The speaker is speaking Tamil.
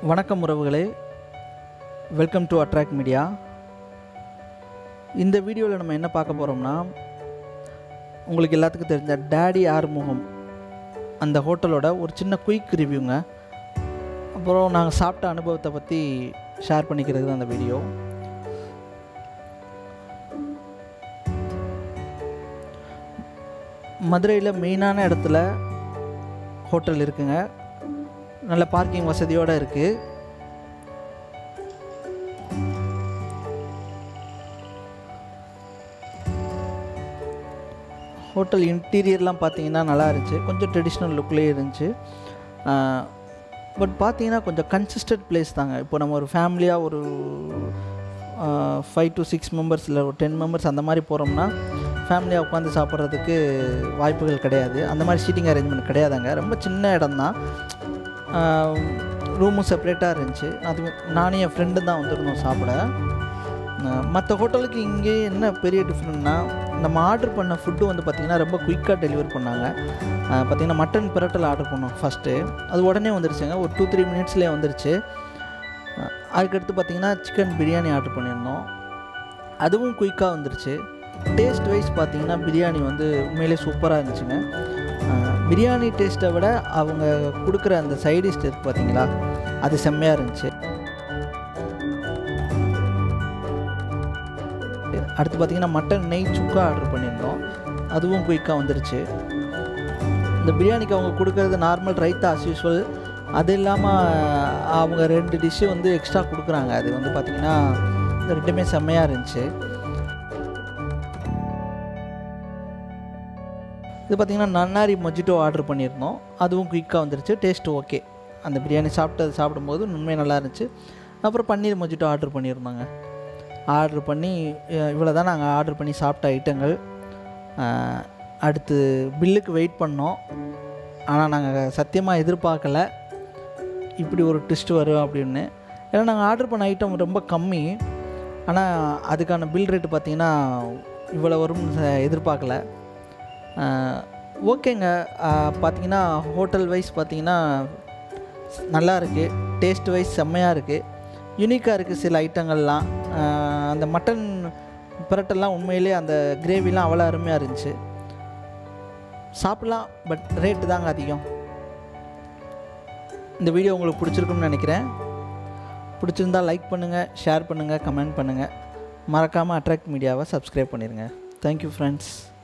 வணக்கம் உறவுகளே வெல்கம் டு அட்ராக்ட் மீடியா இந்த வீடியோவில் நம்ம என்ன பார்க்க போகிறோம்னா உங்களுக்கு எல்லாத்துக்கும் தெரிஞ்ச டேடி ஆறுமுகம் அந்த ஹோட்டலோட ஒரு சின்ன குயிக் ரிவ்யூங்க அப்புறம் நாங்கள் சாப்பிட்ட அனுபவத்தை பற்றி ஷேர் பண்ணிக்கிறது தான் அந்த வீடியோ மதுரையில் மெயினான இடத்துல ஹோட்டல் இருக்குங்க நல்ல பார்க்கிங் வசதியோடு இருக்குது ஹோட்டல் இன்டீரியர்லாம் பார்த்தீங்கன்னா நல்லா இருந்துச்சு கொஞ்சம் ட்ரெடிஷ்னல் லுக்லேயே இருந்துச்சு பட் பார்த்தீங்கன்னா கொஞ்சம் கன்சிஸ்டன்ட் பிளேஸ் தாங்க இப்போ நம்ம ஒரு ஃபேமிலியாக ஒரு ஃபைவ் டு சிக்ஸ் மெம்பர்ஸ் இல்லை ஒரு டென் மெம்பர்ஸ் அந்த மாதிரி போகிறோம்னா ஃபேமிலியாக உட்காந்து சாப்பிட்றதுக்கு வாய்ப்புகள் கிடையாது அந்த மாதிரி சீட்டிங் அரேஞ்ச்மெண்ட் கிடையாதுங்க ரொம்ப சின்ன இடம் தான் ரூமும் செப்பரேட்டாக இருந்துச்சு அது நானும் என் ஃப்ரெண்டு தான் வந்திருந்தோம் சாப்பிட மற்ற ஹோட்டலுக்கு இங்கே என்ன பெரிய டிஃப்ரெண்ட்னா நம்ம ஆர்டர் பண்ண ஃபுட்டு வந்து பார்த்திங்கன்னா ரொம்ப குயிக்காக டெலிவர் பண்ணாங்க பார்த்திங்கன்னா மட்டன் பிரட்டல் ஆர்டர் பண்ணோம் ஃபஸ்ட்டு அது உடனே வந்துருச்சுங்க ஒரு டூ த்ரீ மினிட்ஸ்லேயே வந்துருச்சு அதுக்கடுத்து பார்த்திங்கன்னா சிக்கன் பிரியாணி ஆர்டர் பண்ணியிருந்தோம் அதுவும் குயிக்காக வந்துருச்சு டேஸ்ட் வைஸ் பார்த்திங்கன்னா பிரியாணி வந்து உண்மையிலே சூப்பராக இருந்துச்சுங்க பிரியாணி டேஸ்ட்டை விட அவங்க கொடுக்குற அந்த சைடிஷ் இருக்குது பார்த்தீங்களா அது செம்மையாக இருந்துச்சு அடுத்து பார்த்திங்கன்னா மட்டன் நெய் சுக்கா ஆர்டர் பண்ணியிருந்தோம் அதுவும் குயிக்காக வந்துருச்சு இந்த பிரியாணிக்கு அவங்க கொடுக்குறது நார்மல் ரைத்தா அஸ் யூஸ்வல் அது இல்லாமல் அவங்க ரெண்டு டிஷ்ஷு வந்து எக்ஸ்ட்ரா கொடுக்குறாங்க அது வந்து பார்த்திங்கன்னா இந்த ரெண்டுமே செம்மையாக இருந்துச்சு இது பார்த்திங்கன்னா நன்னாரி மொஜிட்டோ ஆர்டர் பண்ணியிருந்தோம் அதுவும் குயிக்காக வந்துருச்சு டேஸ்ட் ஓகே அந்த பிரியாணி சாப்பிட்டு அது சாப்பிடும்போது உண்மையாக நல்லா இருந்துச்சு அப்புறம் பன்னீர் மொஜிட்டோ ஆர்டர் பண்ணியிருந்தோங்க ஆர்டர் பண்ணி இவ்வளோ தான் நாங்கள் ஆர்டர் பண்ணி சாப்பிட்ட ஐட்டங்கள் அடுத்து பில்லுக்கு வெயிட் பண்ணோம் ஆனால் நாங்கள் சத்தியமாக எதிர்பார்க்கல இப்படி ஒரு ட்விஸ்ட் வரும் அப்படின்னு ஏன்னா நாங்கள் ஆர்டர் பண்ண ஐட்டம் ரொம்ப கம்மி ஆனால் அதுக்கான பில் ரேட்டு பார்த்திங்கன்னா இவ்வளோ வரும்னு எதிர்பார்க்கல ஓகேங்க பார்த்தீங்கன்னா ஹோட்டல் வைஸ் பார்த்தீங்கன்னா நல்லா இருக்குது டேஸ்ட் வைஸ் செம்மையாக இருக்குது யூனிக்காக இருக்குது சில ஐட்டங்கள்லாம் அந்த மட்டன் பிரட்டெல்லாம் உண்மையிலே அந்த கிரேவிலாம் அவ்வளோ அருமையாக இருந்துச்சு சாப்பிட்லாம் பட் ரேட்டு தாங்க அதிகம் இந்த வீடியோ உங்களுக்கு பிடிச்சிருக்குன்னு நினைக்கிறேன் பிடிச்சிருந்தா லைக் பண்ணுங்கள் ஷேர் பண்ணுங்கள் கமெண்ட் பண்ணுங்கள் மறக்காமல் அட்ராக்ட் மீடியாவை சப்ஸ்கிரைப் பண்ணிடுங்க தேங்க்யூ ஃப்ரெண்ட்ஸ்